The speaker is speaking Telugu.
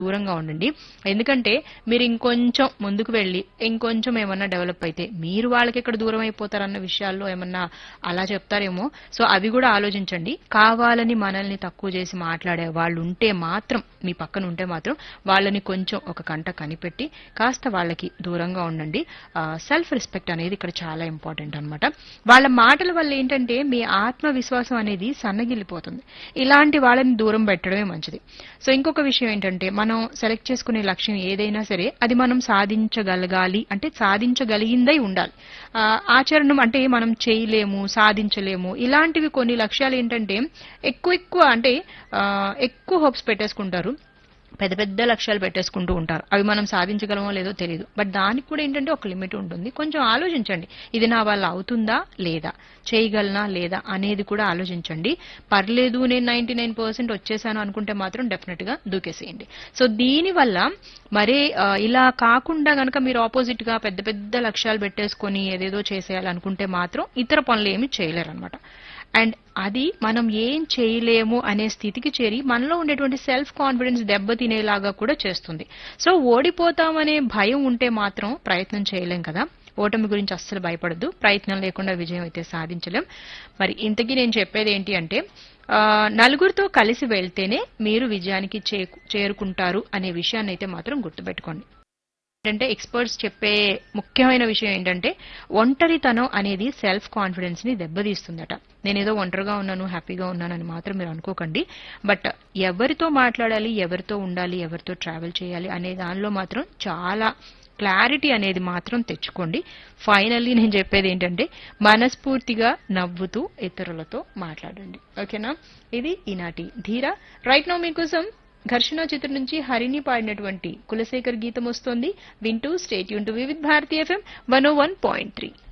దూరంగా ఉండండి ఎందుకంటే మీరు ఇంకొంచెం ముందుకు వెళ్ళి ఇంకొంచెం ఏమన్నా డెవలప్ అయితే మీరు వాళ్ళకి ఎక్కడ దూరం అయిపోతారన్న విషయాల్లో ఏమన్నా అలా చెప్తారేమో సో అవి కూడా ఆలోచించండి కావాలని మనల్ని తక్కువ చేసి మాట్లాడే వాళ్ళు ఉంటే మాత్రం మీ పక్కన ఉంటే మాత్రం వాళ్ళని కొంచెం ఒక కంట కనిపెట్టి కాస్త వాళ్ళకి దూరంగా ఉండండి సెల్ఫ్ రెస్పెక్ట్ అనేది ఇక్కడ చాలా ఇంపార్టెంట్ అన్నమాట వాళ్ళ మాటల వల్ల ఏంటంటే మీ ఆత్మవిశ్వాసం అనేది సన్నగిల్లిపోతుంది ఇలాంటి వాళ్ళని దూరం పెట్టడమే మంచిది సో ఇంకొక విషయం ఏంటంటే మనం సెలెక్ట్ చేసుకునే లక్ష్యం ఏదైనా సరే అది మనం సాధించగలగాలి అంటే సాధించగలిగిందై ఉండాలి ఆ, ఆచరణం అంటే మనం చేయలేము సాధించలేము ఇలాంటివి కొన్ని లక్ష్యాలు ఏంటంటే ఎక్కువ ఎక్కువ అంటే ఆ, ఎక్కువ హోప్స్ పెట్టేసుకుంటారు పెద్ద పెద్ద లక్ష్యాలు పెట్టేసుకుంటూ ఉంటారు అవి మనం సాధించగలమో లేదో తెలియదు బట్ దానికి కూడా ఏంటంటే ఒక లిమిట్ ఉంటుంది కొంచెం ఆలోచించండి ఇది నా వల్ల అవుతుందా లేదా చేయగలనా లేదా అనేది కూడా ఆలోచించండి పర్లేదు నేను నైన్టీ నైన్ పర్సెంట్ వచ్చేసాను అనుకుంటే మాత్రం డెఫినెట్ గా దూకేసేయండి సో దీని వల్ల మరే ఆ, ఇలా కాకుండా గనక మీరు ఆపోజిట్ గా పెద్ద పెద్ద లక్ష్యాలు పెట్టేసుకొని ఏదేదో చేసేయాలనుకుంటే మాత్రం ఇతర పనులు ఏమి చేయలేరు అనమాట అండ్ అది మనం ఏం చేయలేము అనే స్థితికి చేరి మనలో ఉండేటువంటి సెల్ఫ్ కాన్ఫిడెన్స్ దెబ్బతినేలాగా కూడా చేస్తుంది సో ఓడిపోతామనే భయం ఉంటే మాత్రం ప్రయత్నం చేయలేం కదా ఓటమి గురించి అస్సలు భయపడద్దు ప్రయత్నం లేకుండా విజయం అయితే సాధించలేం మరి ఇంతకీ నేను చెప్పేది ఏంటి అంటే ఆ, నలుగురితో కలిసి వెళ్తేనే మీరు విజయానికి చేకు- చేరుకుంటారు అనే విషయాన్ని అయితే మాత్రం గుర్తుపెట్టుకోండి ఏంటంటే ఎక్స్పర్ట్స్ చెప్పే ముఖ్యమైన విషయం ఏంటంటే ఒంటరితనం అనేది సెల్ఫ్ కాన్ఫిడెన్స్ ని దెబ్బతీస్తుందట నేనేదో ఒంటరిగా ఉన్నాను హ్యాపీగా ఉన్నాను అని మాత్రం మీరు అనుకోకండి బట్ ఎవరితో మాట్లాడాలి ఎవరితో ఉండాలి ఎవరితో ట్రావెల్ చేయాలి అనే దానిలో మాత్రం చాలా క్లారిటీ అనేది మాత్రం తెచ్చుకోండి ఫైనల్లీ నేను చెప్పేది ఏంటంటే మనస్ఫూర్తిగా నవ్వుతూ ఇతరులతో మాట్లాడండి ఓకేనా ఇది ఈనాటి ధీర రైట్ నో మీకోసం ఘర్షణ చిత్రం నుంచి హరిని పాడినటువంటి కులశేఖర్ గీతం వస్తోంది వింటూ స్టేట్ యూన్ to Vividh Bharati FM one one point three